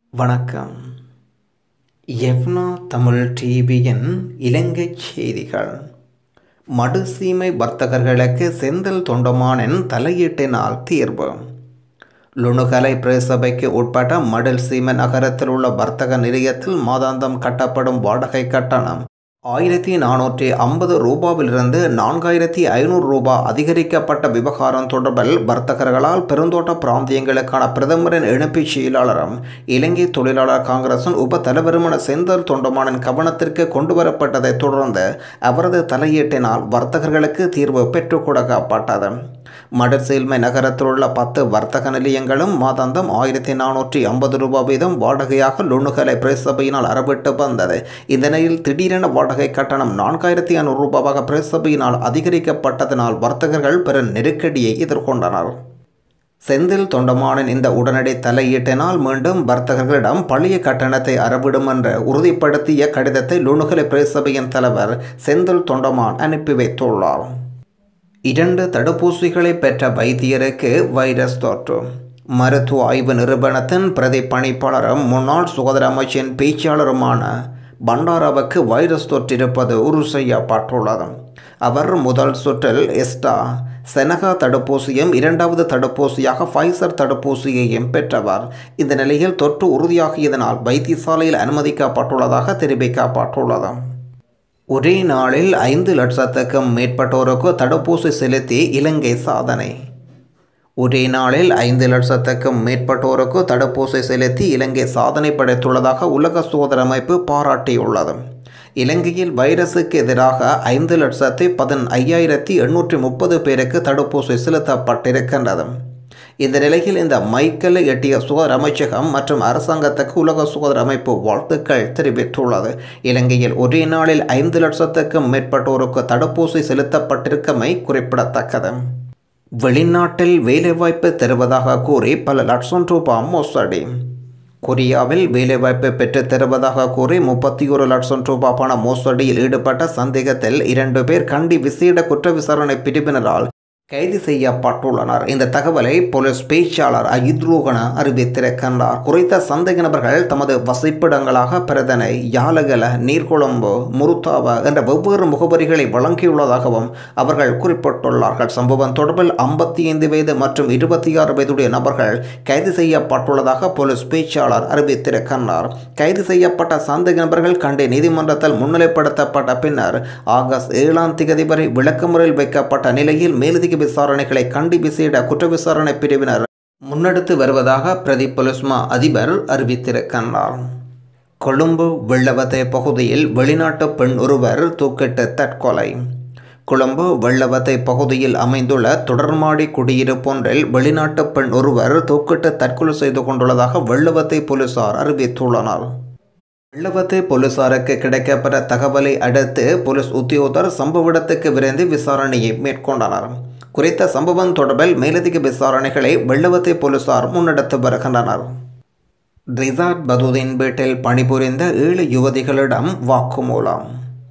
வணக்கம் எஃப்னா தமிழ் டிவியின் இலங்கை செய்திகள் மடுசீமை வர்த்தகர்களுக்கு செந்தில் தொண்டமானின் தலையீட்டினால் தீர்வு லுணுகலை பிரசபைக்கு உட்பட்ட மடில் சீமை நகரத்தில் உள்ள வர்த்தக நிலையத்தில் மாதாந்தம் கட்டப்படும் வாடகை கட்டணம் ஆயிரத்தி நானூற்றி ஐம்பது ரூபாவிலிருந்து நான்காயிரத்தி ஐநூறு ரூபாய் அதிகரிக்கப்பட்ட விவகாரம் தொடர்பில் வர்த்தகர்களால் பெருந்தோட்ட பிராந்தியங்களுக்கான பிரதமரின் இணைப்புச் செயலாளரும் இலங்கை தொழிலாளர் காங்கிரசின் உப தலைவருமான செந்தல் தொண்டமானின் கவனத்திற்கு கொண்டுவரப்பட்டதைத் தொடர்ந்து அவரது தலையீட்டினால் வர்த்தகர்களுக்கு தீர்வு பெற்றுக் கொடுக்கப்பட்டது மடர்சீல்மை நகரத்தில் உள்ள பத்து வர்த்தக நிலையங்களும் மாதாந்தம் ஆயிரத்தி நானூற்றி ஐம்பது ரூபாய் வீதம் வாடகையாக லுணுகலை பிரசபையினால் அறவிட்டு வந்தது இந்த நிலையில் திடீரென வாடகை கட்டணம் நான்காயிரத்தி ஐநூறு ரூபாவாக பிரசபையினால் அதிகரிக்கப்பட்டதனால் வர்த்தகர்கள் பெரும் நெருக்கடியை எதிர்கொண்டனர் செந்தில் தொண்டமானின் இந்த உடனடி தலையீட்டினால் மீண்டும் வர்த்தகர்களிடம் பழைய கட்டணத்தை அறவிடும் என்று உறுதிப்படுத்திய கடிதத்தை லுணுகலை பிரசபையின் தலைவர் செந்தில் தொண்டமான் அனுப்பி வைத்துள்ளார் இரண்டு தடுப்பூசிகளை பெற்ற வைத்தியருக்கு வைரஸ் தொற்று மருத்துவ ஆய்வு நிறுவனத்தின் பிரதி பணிப்பாளரும் முன்னாள் சுகாதார அமைச்சின் பேச்சாளருமான பண்டாராவுக்கு வைரஸ் தொற்றிருப்பது உறுதி செய்யப்பட்டுள்ளது அவர் முதல் சுற்றில் எஸ்டா செனகா தடுப்பூசியும் இரண்டாவது தடுப்பூசியாக ஃபைசர் தடுப்பூசியையும் பெற்றவர் இந்த நிலையில் தொற்று உறுதியாகியதனால் வைத்தியசாலையில் அனுமதிக்கப்பட்டுள்ளதாக தெரிவிக்கப்பட்டுள்ளது ஒரே நாளில் ஐந்து லட்சத்துக்கும் மேற்பட்டோருக்கு தடுப்பூசி செலுத்தி இலங்கை சாதனை ஒரே நாளில் ஐந்து லட்சத்துக்கும் மேற்பட்டோருக்கு தடுப்பூசி செலுத்தி இலங்கை சாதனை படைத்துள்ளதாக உலக சுகாதார அமைப்பு பாராட்டியுள்ளது இலங்கையில் வைரஸுக்கு எதிராக ஐந்து லட்சத்தி பதின் ஐயாயிரத்தி எண்ணூற்றி முப்பது பேருக்கு தடுப்பூசி செலுத்தப்பட்டிருக்கின்றது இந்த நிலையில் இந்த மைக்கேலை எட்டிய சுகாதார அமைச்சகம் மற்றும் அரசாங்கத்துக்கு உலக சுகாதார அமைப்பு வாழ்த்துக்கள் தெரிவித்துள்ளது இலங்கையில் ஒரே நாளில் ஐந்து லட்சத்துக்கும் மேற்பட்டோருக்கு தடுப்பூசி செலுத்தப்பட்டிருக்கமை குறிப்பிடத்தக்கது வெளிநாட்டில் வேலைவாய்ப்பு தருவதாக கூறி பல லட்சம் ரூபாய் மோசடி கொரியாவில் வேலைவாய்ப்பு பெற்றுத் தருவதாக கூறி முப்பத்தி ஒரு லட்சம் ரூபாய் பண மோசடியில் ஈடுபட்ட சந்தேகத்தில் இரண்டு பேர் கண்டி விசேட குற்ற விசாரணை பிரிவினரால் கைது செய்யப்பட்டுள்ளனர் இந்த தகவலை போலீஸ் பேச்சாளர் அஜித் ரோகன அறிவித்திருக்கின்றார் குறித்த சந்தேக நபர்கள் தமது வசிப்பிடங்களாக பிரதனை யாலகல நீர்கொழும்பு முருத்தாவ என்ற வெவ்வேறு முகவரிகளை வழங்கியுள்ளதாகவும் அவர்கள் குறிப்பிட்டுள்ளார்கள் சம்பவம் தொடர்பில் ஐம்பத்தி ஐந்து வயது மற்றும் இருபத்தி ஆறு வயதுடைய நபர்கள் கைது செய்யப்பட்டுள்ளதாக போலீஸ் பேச்சாளர் அறிவித்திருக்கின்றார் கைது செய்யப்பட்ட சந்தேக நபர்கள் கண்டி நீதிமன்றத்தில் முன்னிலைப்படுத்தப்பட்ட பின்னர் ஆகஸ்ட் ஏழாம் திகதி வரை விளக்கமுறையில் வைக்கப்பட்ட நிலையில் மேலதிக விசாரணைகளை கண்டி விசேட குற்ற விசாரணை பிரிவினர் முன்னெடுத்து வருவதாக பிரதி பொலிஸ்மா அதிபர் அறிவித்திருக்கின்றார் கொழும்பு வெள்ளவத்தை பகுதியில் வெளிநாட்டு பெண் ஒருவர் தூக்கிட்டு தற்கொலை கொழும்பு வெள்ளவத்தை பகுதியில் அமைந்துள்ள தொடர்மாடி குடியிருப்பொன்றில் வெளிநாட்டு பெண் ஒருவர் தூக்கிட்டு தற்கொலை செய்து கொண்டுள்ளதாக வெள்ளவத்தை போலீசார் அறிவித்துள்ளனர் வெள்ளவத்தை போலீசாருக்கு கிடைக்கப்பெற்ற தகவலை அடுத்து போலீஸ் உத்தியோகர் சம்பவ இடத்துக்கு விரைந்து விசாரணையை மேற்கொண்டனர் குறித்த சம்பவம் தொடர்பில் மேலதிக விசாரணைகளை வெள்ளவத்தை போலீசார் முன்னெடுத்து வருகின்றனர் ரிசார்ட் பதுதீன் வீட்டில் பணிபுரிந்த ஏழு யுவதிகளிடம் வாக்குமூலம்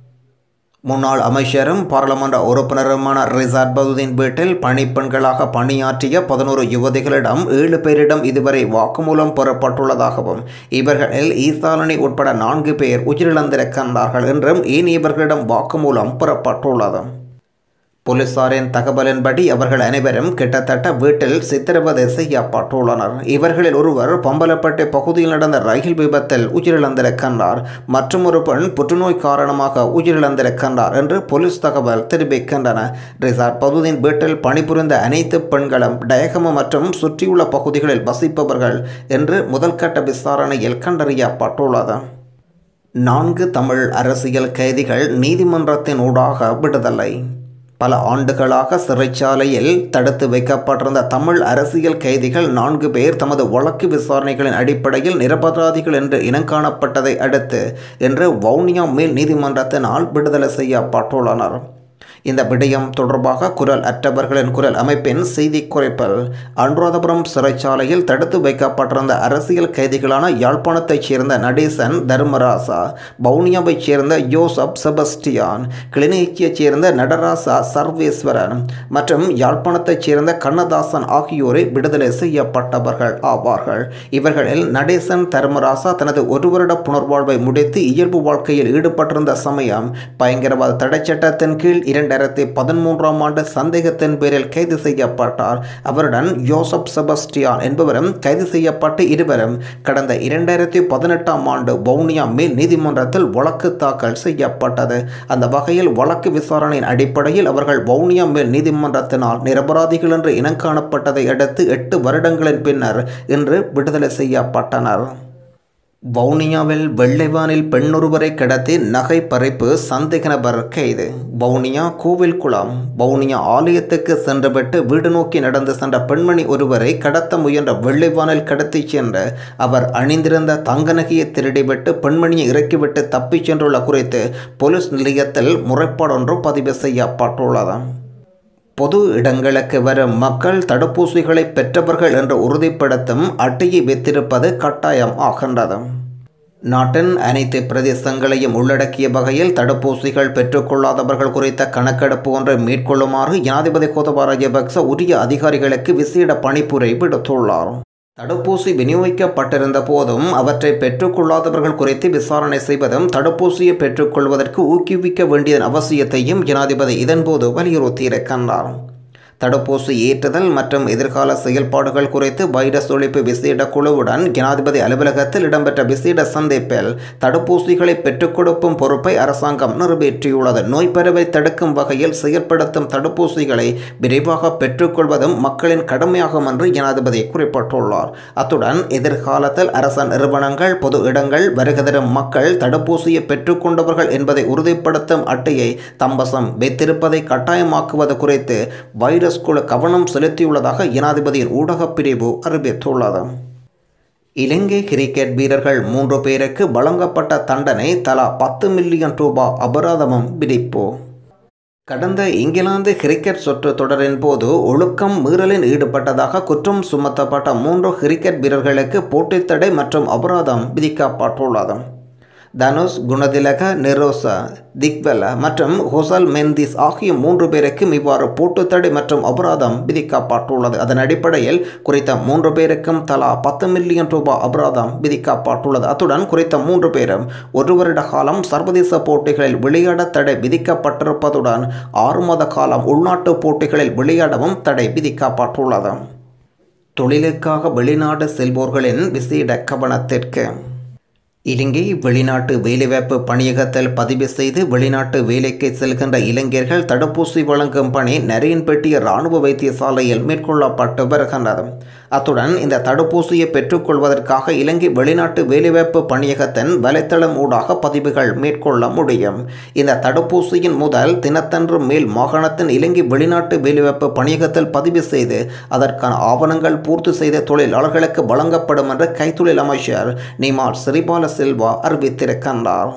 முன்னாள் அமைச்சரும் பாராளுமன்ற உறுப்பினருமான ரிசார்ட் பதுதீன் வீட்டில் பணிப்பெண்களாக பணியாற்றிய பதினோரு யுவதிகளிடம் ஏழு பேரிடம் இதுவரை வாக்குமூலம் பெறப்பட்டுள்ளதாகவும் இவர்களில் ஈசாலனி உட்பட நான்கு பேர் உயிரிழந்திருக்கின்றார்கள் என்றும் ஏனையவர்களிடம் வாக்குமூலம் பெறப்பட்டுள்ளது போலீசாரின் தகவலின்படி அவர்கள் அனைவரும் கிட்டத்தட்ட வீட்டில் சித்திரவதை செய்யப்பட்டுள்ளனர் இவர்களில் ஒருவர் பம்பலப்பட்டை பகுதியில் நடந்த ரயில் விபத்தில் உயிரிழந்திருக்கின்றார் மற்றும் ஒரு பெண் புற்றுநோய் காரணமாக உயிரிழந்திருக்கின்றார் என்று போலீஸ் தகவல் தெரிவிக்கின்றன ரிசார்ட் பகுதியின் வீட்டில் பணிபுரிந்த அனைத்து பெண்களும் டயகம மற்றும் சுற்றியுள்ள பகுதிகளில் வசிப்பவர்கள் என்று முதல்கட்ட விசாரணையில் கண்டறியப்பட்டுள்ளது நான்கு தமிழ் அரசியல் கைதிகள் நீதிமன்றத்தின் ஊடாக விடுதலை பல ஆண்டுகளாக சிறைச்சாலையில் தடுத்து வைக்கப்பட்டிருந்த தமிழ் அரசியல் கைதிகள் நான்கு பேர் தமது வழக்கு விசாரணைகளின் அடிப்படையில் நிரபராதிகள் என்று இனங்காணப்பட்டதை அடுத்து இன்று வவுனியா மேல் நீதிமன்றத்தினால் விடுதலை செய்யப்பட்டுள்ளனர் இந்த விடயம் தொடர்பாக குரல் அற்றவர்களின் குரல் அமைப்பின் செய்தி குறைப்பில் அனுராதபுரம் சிறைச்சாலையில் தடுத்து வைக்கப்பட்டிருந்த அரசியல் கைதிகளான யாழ்ப்பாணத்தைச் சேர்ந்த நடேசன் தர்மராசா பவுனியாவைச் சேர்ந்த யோசப் செபஸ்டியான் கிளிநொச்சியைச் சேர்ந்த நடராசா சர்வேஸ்வரன் மற்றும் யாழ்ப்பாணத்தைச் சேர்ந்த கண்ணதாசன் ஆகியோரை விடுதலை செய்யப்பட்டவர்கள் ஆவார்கள் இவர்களில் நடேசன் தர்மராசா தனது ஒரு வருட புனர்வாழ்வை முடித்து இயல்பு வாழ்க்கையில் ஈடுபட்டிருந்த சமயம் பயங்கரவாத தடைச்சட்டத்தின் கீழ் இரண்டாயிரத்தி பதிமூன்றாம் ஆண்டு சந்தேகத்தின் பேரில் கைது செய்யப்பட்டார் அவருடன் யோசப் செபஸ்டியான் என்பவரும் கைது செய்யப்பட்டு இருவரும் கடந்த இரண்டாயிரத்தி பதினெட்டாம் ஆண்டு வவுனியா மேல் நீதிமன்றத்தில் வழக்கு தாக்கல் செய்யப்பட்டது அந்த வகையில் வழக்கு விசாரணையின் அடிப்படையில் அவர்கள் வவுனியா மேல் நீதிமன்றத்தினால் நிரபராதிகள் என்று இனங்காணப்பட்டதை அடுத்து எட்டு வருடங்களின் பின்னர் இன்று விடுதலை செய்யப்பட்டனர் வவுனியாவில் வெள்ளைவானில் பெண்ணொருவரை கடத்தி நகை பறிப்பு சந்தேக நபர் கைது வவுனியா கோவில் குளம் வவுனியா ஆலயத்துக்கு சென்றுவிட்டு வீடு நோக்கி நடந்து சென்ற பெண்மணி ஒருவரை கடத்த முயன்ற வெள்ளைவானில் கடத்தி சென்று அவர் அணிந்திருந்த தங்க நகையை திருடிவிட்டு பெண்மணியை இறக்கிவிட்டு தப்பிச் சென்றுள்ள குறித்து போலீஸ் நிலையத்தில் முறைப்பாடொன்று பதிவு செய்யப்பட்டுள்ளது பொது இடங்களுக்கு வரும் மக்கள் தடுப்பூசிகளை பெற்றவர்கள் என்று உறுதிப்படுத்தும் அட்டையை வைத்திருப்பது கட்டாயம் ஆகின்றது நாட்டின் அனைத்து பிரதேசங்களையும் உள்ளடக்கிய வகையில் தடுப்பூசிகள் பெற்றுக்கொள்ளாதவர்கள் குறித்த கணக்கெடுப்பு ஒன்றை மேற்கொள்ளுமாறு ஜனாதிபதி கோதபா ராஜபக்ச உரிய அதிகாரிகளுக்கு விசேட பணிப்புரை விடுத்துள்ளார் தடுப்பூசி விநியோகிக்கப்பட்டிருந்த போதும் அவற்றை பெற்றுக்கொள்ளாதவர்கள் குறித்து விசாரணை செய்வதும் தடுப்பூசியை பெற்றுக்கொள்வதற்கு ஊக்குவிக்க வேண்டியதன் அவசியத்தையும் ஜனாதிபதி இதன்போது வலியுறுத்தியிருக்கின்றார் தடுப்பூசி ஏற்றுதல் மற்றும் எதிர்கால செயல்பாடுகள் குறித்து வைரஸ் ஒழிப்பு விசேட குழுவுடன் ஜனாதிபதி அலுவலகத்தில் இடம்பெற்ற விசேட சந்திப்பில் தடுப்பூசிகளை பெற்றுக் கொடுக்கும் பொறுப்பை அரசாங்கம் நிறைவேற்றியுள்ளது நோய் பரவை தடுக்கும் வகையில் செயற்படுத்தும் தடுப்பூசிகளை விரைவாக பெற்றுக்கொள்வதும் மக்களின் கடமையாகும் என்று ஜனாதிபதி குறிப்பிட்டுள்ளார் அத்துடன் எதிர்காலத்தில் அரச நிறுவனங்கள் பொது இடங்கள் வருகை தரும் மக்கள் தடுப்பூசியை பெற்றுக்கொண்டவர்கள் என்பதை உறுதிப்படுத்தும் அட்டையை தம்பசம் வைத்திருப்பதை கட்டாயமாக்குவது குறித்து வைரஸ் வைரஸ் குழு கவனம் செலுத்தியுள்ளதாக ஜனாதிபதியின் ஊடகப் பிரிவு அறிவித்துள்ளது இலங்கை கிரிக்கெட் வீரர்கள் மூன்று பேருக்கு வழங்கப்பட்ட தண்டனை தலா பத்து மில்லியன் ரூபாய் அபராதமும் விதிப்பு கடந்த இங்கிலாந்து கிரிக்கெட் சுற்று தொடரின் போது ஒழுக்கம் மீறலில் ஈடுபட்டதாக குற்றம் சுமத்தப்பட்ட மூன்று கிரிக்கெட் வீரர்களுக்கு போட்டித்தடை மற்றும் அபராதம் விதிக்கப்பட்டுள்ளது தனுஷ் குணதிலக நிரோச திக்வெல மற்றும் ஹொசல் மெந்திஸ் ஆகிய மூன்று பேருக்கும் இவ்வாறு போட்டுத்தடை மற்றும் அபராதம் விதிக்கப்பட்டுள்ளது அதன் அடிப்படையில் குறித்த மூன்று பேருக்கும் தலா பத்து மில்லியன் ரூபாய் அபராதம் விதிக்கப்பட்டுள்ளது அத்துடன் குறித்த மூன்று பேரும் ஒரு வருட காலம் சர்வதேச போட்டிகளில் விளையாட தடை விதிக்கப்பட்டிருப்பதுடன் ஆறு மாத காலம் உள்நாட்டு போட்டிகளில் விளையாடவும் தடை விதிக்கப்பட்டுள்ளது தொழிலுக்காக வெளிநாடு செல்வோர்களின் விசேட கவனத்திற்கு இலங்கை வெளிநாட்டு வேலைவாய்ப்பு பணியகத்தில் பதிவு செய்து வெளிநாட்டு வேலைக்கு செல்கின்ற இளைஞர்கள் தடுப்பூசி வழங்கும் பணி நரியன்பட்டிய இராணுவ வைத்தியசாலையில் மேற்கொள்ளப்பட்டு வருகின்றது அத்துடன் இந்த தடுப்பூசியை பெற்றுக்கொள்வதற்காக இலங்கை வெளிநாட்டு வேலைவாய்ப்பு பணியகத்தின் வலைத்தளம் ஊடாக பதிவுகள் மேற்கொள்ள முடியும் இந்த தடுப்பூசியின் முதல் தினத்தன்று மேல் மாகாணத்தின் இலங்கை வெளிநாட்டு வேலைவாய்ப்பு பணியகத்தில் பதிவு செய்து அதற்கான ஆவணங்கள் பூர்த்தி செய்த தொழிலாளர்களுக்கு வழங்கப்படும் என்று கைத்தொழில் அமைச்சர் நிமால் சிறிபால சில்வா அறிவித்திருக்கின்றார்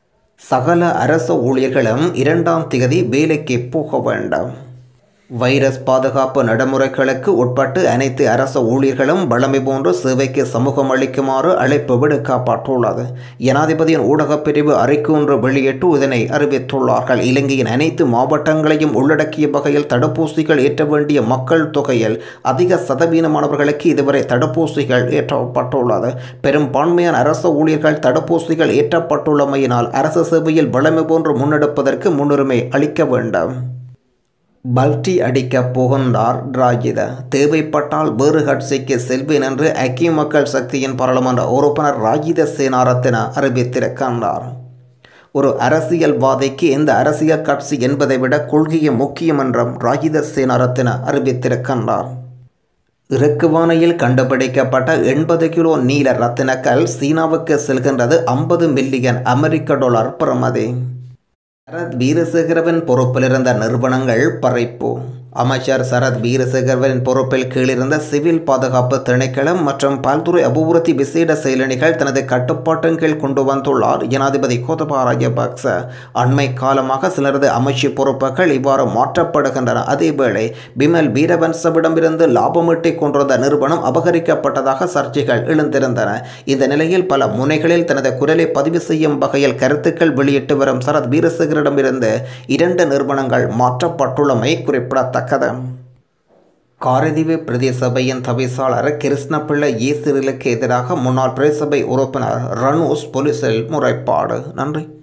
சகல அரசு ஊழியர்களும் இரண்டாம் திகதி வேலைக்கு போக வேண்டும் வைரஸ் பாதுகாப்பு நடைமுறைகளுக்கு உட்பட்டு அனைத்து அரசு ஊழியர்களும் வளமை போன்று சேவைக்கு சமூகம் அளிக்குமாறு அழைப்பு விடுக்கப்பட்டுள்ளது ஜனாதிபதியின் ஊடகப் பிரிவு அறிக்கை ஒன்று வெளியிட்டு இதனை அறிவித்துள்ளார்கள் இலங்கையின் அனைத்து மாவட்டங்களையும் உள்ளடக்கிய வகையில் தடுப்பூசிகள் ஏற்ற வேண்டிய மக்கள் தொகையில் அதிக சதவீதமானவர்களுக்கு இதுவரை தடுப்பூசிகள் ஏற்றப்பட்டுள்ளது பெரும்பான்மையான அரசு ஊழியர்கள் தடுப்பூசிகள் ஏற்றப்பட்டுள்ளமையினால் அரசு சேவையில் வளமை போன்று முன்னெடுப்பதற்கு முன்னுரிமை அளிக்க வேண்டும் பல்டி அடிக்கப் புகுந்தார் ராஜித தேவைப்பட்டால் வேறு கட்சிக்கு செல்வேன் என்று ஐக்கிய மக்கள் சக்தியின் பாராளுமன்ற உறுப்பினர் ராஜித சேனாரத்தின அறிவித்திருக்கின்றார் ஒரு அரசியல்வாதிக்கு எந்த அரசியல் கட்சி என்பதை விட கொள்கையை முக்கியம் என்றும் ராஜித சேனாரத்தின அறிவித்திருக்கின்றார் இறக்குவானையில் கண்டுபிடிக்கப்பட்ட எண்பது கிலோ நீல ரத்தினக்கல் சீனாவுக்கு செல்கின்றது ஐம்பது மில்லியன் அமெரிக்க டாலர் பிரமதி பரத் வீரசேகரவின் பொறுப்பில் இருந்த நிறுவனங்கள் பறைப்பு அமைச்சர் சரத் வீரசேகரவின் பொறுப்பில் கீழிருந்த சிவில் பாதுகாப்பு திணைக்களம் மற்றும் பல்துறை அபிவிருத்தி விசேட செயலணிகள் தனது கட்டுப்பாட்டின் கீழ் கொண்டு வந்துள்ளார் ஜனாதிபதி கோத்தபா ராஜபக்ச அண்மை காலமாக சிலரது அமைச்சு பொறுப்புகள் இவ்வாறு மாற்றப்படுகின்றன அதேவேளை பிமல் வீரவன்சவிடமிருந்து லாபமீட்டிக் கொண்டிருந்த நிறுவனம் அபகரிக்கப்பட்டதாக சர்ச்சைகள் எழுந்திருந்தன இந்த நிலையில் பல முனைகளில் தனது குரலை பதிவு செய்யும் வகையில் கருத்துக்கள் வெளியிட்டு வரும் சரத் வீரசேகரிடமிருந்து இரண்டு நிறுவனங்கள் மாற்றப்பட்டுள்ளமை குறிப்பிடத்தக்கது காரதீவு பிரதேச சபையின் தவிசாளர் கிருஷ்ணபிள்ளை ஈசிறிலுக்கு எதிராக முன்னாள் பிரதேசபை உறுப்பினர் ரனூஸ் போலீசில் முறைப்பாடு நன்றி